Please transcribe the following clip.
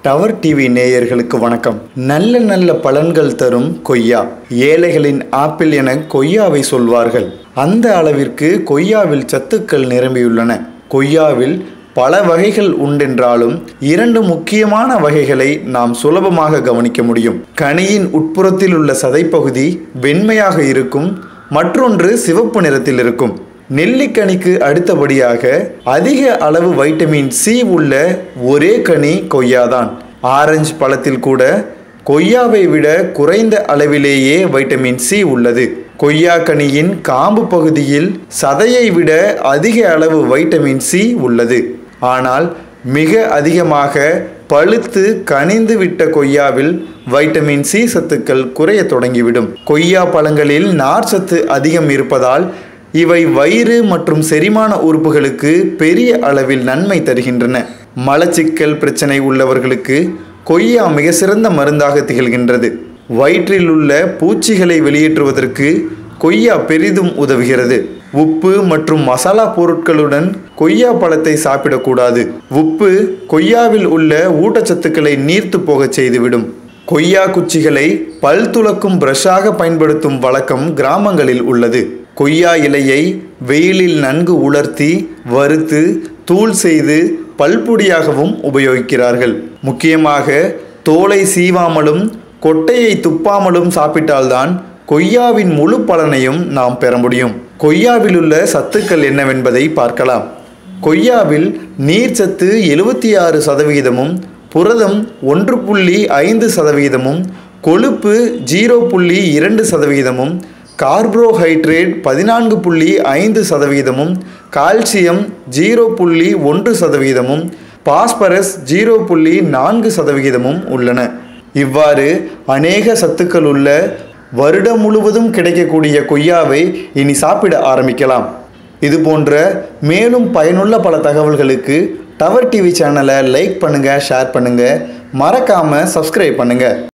tower TV நேயர்களுக்கு வணக்கம் நல்ல நல்ல பலன்கள் தரும் கொய்யா ஏழைகளின் ஆப்பிள் என கொய்யாவை சொல்வார்கள் அந்த அளவிற்கு கொய்யாவில் சத்துக்கள் நிரம்பியுள்ளன கொய்யாவில் பல வகைகள் உண்டென்றாலும் இரண்டு முக்கியமான வகைகளை நாம் சுலபமாக கவனிக்க முடியும் கனியின் உட்புறத்தில் உள்ள சதைப்பகுதி வெண்மையாக இருக்கும் மற்றொன்று சிவப்பு நிறத்தில் இருக்கும் நெல்லிக்கனிக்கு அடுத்தபடியாக அதிக அளவு வைட்டமின் சி உள்ள ஒரே கனி கொய்யாதான் ஆரஞ்சு பழத்தில் கூட கொய்யாவை விட குறைந்த அளவிலேயே வைட்டமின் சி உள்ளது கொய்யா கனியின் காம்பு பகுதியில் சதையை விட அதிக அளவு வைட்டமின் சி உள்ளது ஆனால் மிக அதிகமாக பழுத்து கனிந்து விட்ட கொய்யாவில் வைட்டமின் சி சத்துக்கள் குறைய தொடங்கிவிடும் கொய்யா பழங்களில் நார் சத்து அதிகம் இருப்பதால் இவை வயிறு மற்றும் செரிமான உறுப்புகளுக்கு பெரிய அளவில் நன்மை தருகின்றன மலச்சிக்கல் பிரச்சனை உள்ளவர்களுக்கு கொய்யா மிக சிறந்த மருந்தாக திகழ்கின்றது வயிற்றில் உள்ள பூச்சிகளை வெளியேற்றுவதற்கு கொய்யா பெரிதும் உதவுகிறது உப்பு மற்றும் மசாலா பொருட்களுடன் கொய்யா பழத்தை சாப்பிடக்கூடாது உப்பு கொய்யாவில் உள்ள ஊட்டச்சத்துக்களை நீர்த்து போகச் செய்துவிடும் கொய்யா குச்சிகளை பல் துலக்கும் பிரஷாக பயன்படுத்தும் வழக்கம் கிராமங்களில் உள்ளது கொய்யா இலையை வெயிலில் நன்கு உலர்த்தி வறுத்து தூள் செய்து பல்பொடியாகவும் உபயோகிக்கிறார்கள் முக்கியமாக தோலை சீவாமலும் கொட்டையை துப்பாமலும் சாப்பிட்டால்தான் கொய்யாவின் முழு பலனையும் நாம் பெற முடியும் கொய்யாவில் உள்ள சத்துக்கள் என்னவென்பதை பார்க்கலாம் கொய்யாவில் நீர்ச்சத்து எழுபத்தி ஆறு சதவிகிதமும் புரதம் ஒன்று புள்ளி ஐந்து சதவிகிதமும் கொழுப்பு ஜீரோ புள்ளி இரண்டு சதவிகிதமும் கார்போஹைட்ரேட் பதினான்கு புள்ளி ஐந்து சதவீதமும் கால்சியம் ஜீரோ புள்ளி ஒன்று சதவீதமும் பாஸ்பரஸ் ஜீரோ புள்ளி நான்கு சதவிகிதமும் உள்ளன இவ்வாறு அநேக சத்துக்கள் உள்ள வருடம் முழுவதும் கிடைக்கக்கூடிய கொய்யாவை இனி சாப்பிட ஆரம்பிக்கலாம் இது போன்ற மேலும் பயனுள்ள பல தகவல்களுக்கு டவர் டிவி சேனலை லைக் பண்ணுங்கள் ஷேர் பண்ணுங்கள் மறக்காமல் சப்ஸ்கிரைப் பண்ணுங்கள்